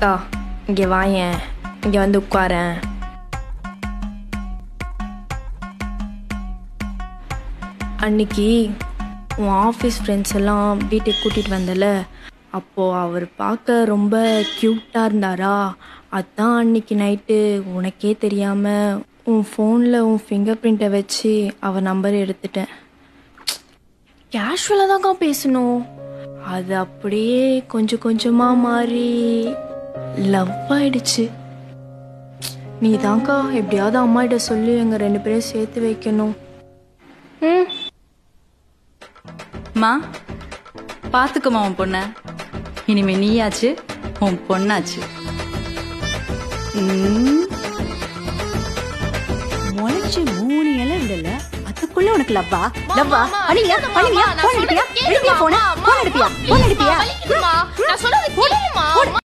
அக்கா இங்கே வாயேன் இங்கே வந்து உட்காரேன் அன்னைக்கு உன் ஆஃபீஸ் ஃப்ரெண்ட்ஸ் எல்லாம் வீட்டுக்கு கூட்டிகிட்டு வந்தல அப்போது அவர் பார்க்க ரொம்ப க்யூட்டாக இருந்தாரா அதான் அன்னைக்கு நைட்டு உனக்கே தெரியாமல் உன் ஃபோனில் உன் ஃபிங்கர் பிரிண்ட்டை வச்சு அவ நம்பர் எடுத்துட்டேன் கேஷுவலாக தான்க்கா பேசணும் அது அப்படியே கொஞ்சம் கொஞ்சமாக மாறி லவ் ஆயிடுச்சு நீ தான்க்கா எப்படியாவது அம்மாகிட்ட சொல்லி எங்கள் ரெண்டு பேரையும் சேர்த்து வைக்கணும் ம் மா பாத்துக்கமா உன் பொண்ண இனிமே நீயாச்சு உன் பொண்ணாச்சு ம், முளைச்சு மூணு இலை விடல அதுக்குள்ள உனக்கு லவ்வா லவ்வா பண்ணுவியா பண்ணுவியா போன் எடுப்பியா எடுப்பியா போன போன் எடுப்பியா போன் எடுப்பியா நான் சொல்றது கேளுமா